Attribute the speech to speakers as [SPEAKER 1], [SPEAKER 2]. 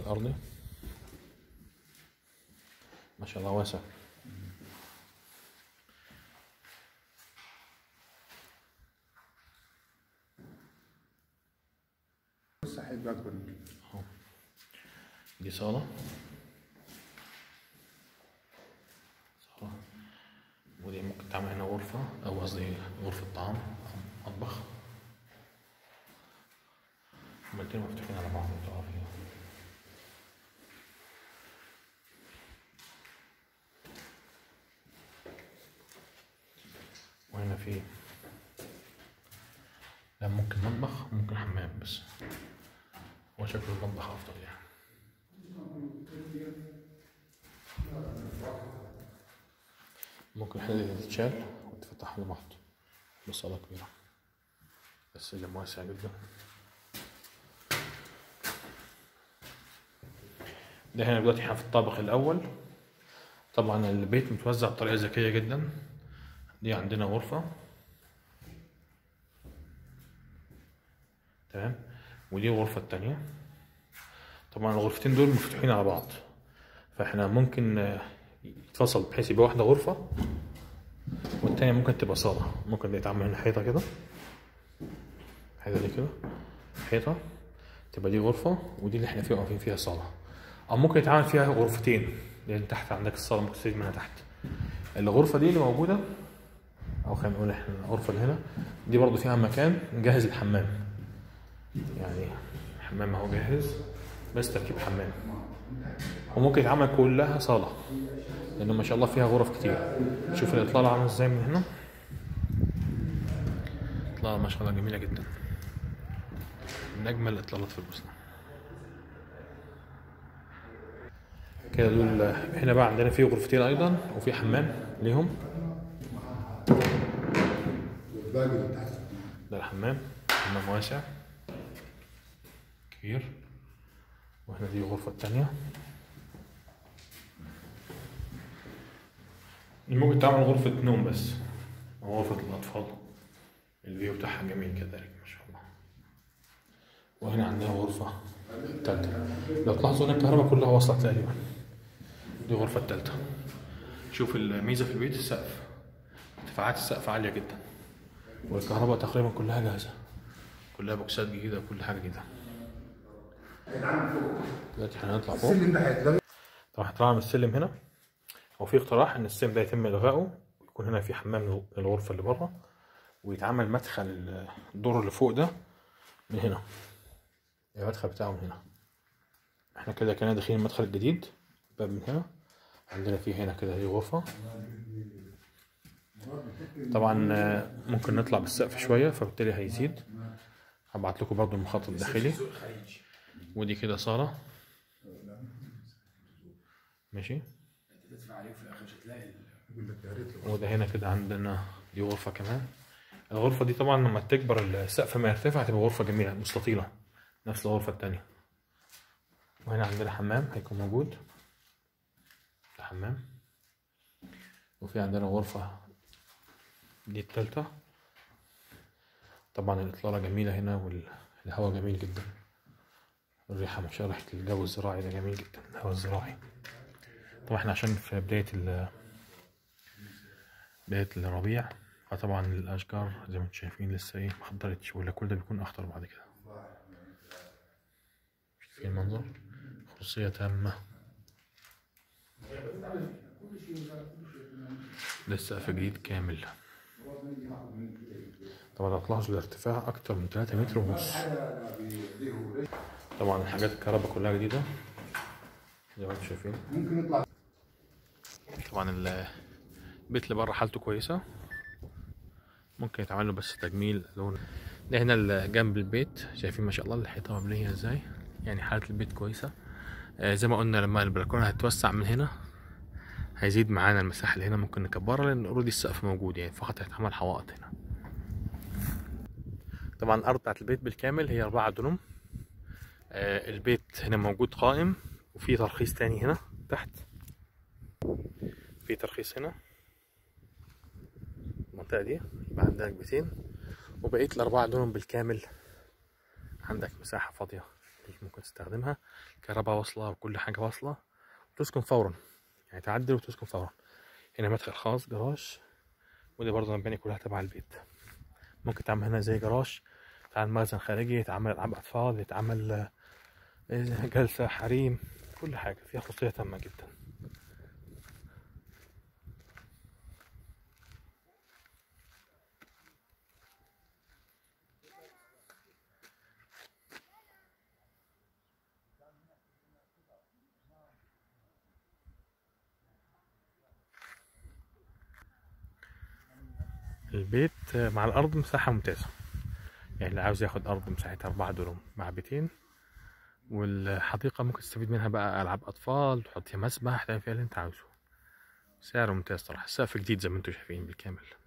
[SPEAKER 1] ارضي ما شاء الله واسع
[SPEAKER 2] مستحيل باكل
[SPEAKER 1] دي صالة صالة ودي ممكن تعمل هنا غرفة أو قصدي غرفة طعام أو مطبخ هما الاتنين مفتوحين على بعض بتوع فيها وهنا في لا ممكن مطبخ ممكن حمام بس هو شكله المطبخ أفضل يعني ممكن الحلة دي تتشال وتفتح على بعض بصالة كبيرة السلم واسع جدا ده هنا دلوقتي احنا في الطابق الأول طبعا البيت متوزع بطريقة ذكية جدا دي عندنا غرفة تمام ودي الغرفة التانية طبعا الغرفتين دول مفتوحين على بعض فاحنا ممكن آه، يتفصل بحيث يبقى واحدة غرفة والتانية ممكن تبقى صالة ممكن يتعمل هنا حيطة كده حيطة دي كده حيطة تبقى دي غرفة ودي اللي احنا فيها واقفين فيها صالة أو ممكن يتعمل فيها غرفتين لأن تحت عندك الصالة ممكن تستفيد منها تحت الغرفة دي اللي موجودة أو خلينا نقول احنا الغرفة اللي هنا دي برضو فيها مكان نجهز الحمام يعني حمام اهو جاهز بس تركيب حمام وممكن يتعمل كلها صالة لأنه ما شاء الله فيها غرف كتير شوف الإطلالة عاملة ازاي من هنا إطلالة ما شاء الله جميلة جدا من أجمل الإطلالات في البوسنة كده دول هنا بقى عندنا في غرفتين أيضا وفي حمام ليهم
[SPEAKER 2] والباقي اللي تحت
[SPEAKER 1] ده الحمام حمام واسع كبير وهنا دي الغرفة التانية دي ممكن تعمل غرفة نوم بس أو غرفة الأطفال الفيو بتاعها جميل كذلك ما شاء الله وهنا عندنا غرفة تالتة لو تلاحظوا هنا الكهرباء كلها واصلة تقريبا دي الغرفة التالتة شوف الميزة في البيت السقف ارتفاعات السقف عالية جدا والكهرباء تقريبا كلها جاهزة كلها بوكسات جديدة وكل حاجة جديدة دلوقتي احنا هنطلع فوق
[SPEAKER 2] السلم ده هيتلغي
[SPEAKER 1] طبعا هنطلع من السلم هنا هو في اقتراح ان السلم ده يتم الغائه ويكون هنا في حمام للغرفة اللي بره ويتعمل مدخل الدور اللي فوق ده من هنا المدخل بتاعه من هنا احنا كده كنا داخلين المدخل الجديد باب من هنا عندنا في هنا كده هي غرفة طبعا آه، ممكن نطلع بالسقف شوية فبالتالي هيزيد هبعت لكم برضو المخطط الداخلي ودي كده صالة ماشي
[SPEAKER 3] تدفع عليه في الاخر مش هتلاقي ال-
[SPEAKER 2] يقول لك يا ريت لو
[SPEAKER 1] وده هنا كده عندنا دي غرفة كمان الغرفة دي طبعا لما تكبر السقف ما يرتفع هتبقى غرفة جميلة مستطيلة نفس الغرفة التانية وهنا عندنا حمام هيكون موجود ده حمام وفي عندنا غرفة دي التالتة طبعا الإطلالة جميلة هنا والهواء جميل جدا الريحة ما شاء الله ريحة الجو الزراعي ده جميل جدا الهواء الزراعي طبعا احنا عشان في بداية ال بداية الربيع فطبعا الأشجار زي ما انتم شايفين لسه ايه مخضرتش ولا كل ده بيكون أخضر بعد كده في المنظر خصوصية تامة لسه في جديد كامل طبعا هتلاحظوا الارتفاع أكتر من 3 متر ونص طبعا الحاجات الكهرباء كلها جديدة زي ما انتم شايفين
[SPEAKER 2] ممكن يطلع
[SPEAKER 1] طبعا ال- البيت اللي بره حالته كويسة ممكن يتعمل له بس تجميل لون ده هنا ال- جنب البيت شايفين ما شاء الله الحيطة مبنية ازاي يعني حالة البيت كويسة آه زي ما قلنا لما البلكونة هتوسع من هنا هيزيد معانا المساحة اللي هنا ممكن نكبرها لأن اوريدي السقف موجود يعني فقط هيتعمل حوائط هنا طبعا الأرض بتاعت البيت بالكامل هي أربعة دنم آه البيت هنا موجود قائم وفي ترخيص تاني هنا تحت في ترخيص هنا المنطقة دي يبقى عندك بيتين وبقية الأربعة دول بالكامل عندك مساحة فاضية ممكن تستخدمها كهرباء واصلة وكل حاجة واصلة وتسكن فورا يعني تعدل وتسكن فورا هنا مدخل خاص جراج ودي برضه المباني كلها تبع البيت ممكن تعمل هنا زي جراج تعمل مخزن خارجي يتعمل ألعاب أطفال يتعمل آه، جلسة حريم كل حاجة فيها خصوصية تامة جدا البيت مع الأرض مساحة ممتازة يعني اللي عاوز ياخد أرض مساحتها أربعة دورهم مع بيتين والحديقة ممكن تستفيد منها بقى ألعاب أطفال تحط فيها مسبح تعمل فيها اللي أنت عاوزه سعره ممتاز صراحة السقف جديد زي ما انتم شايفين بالكامل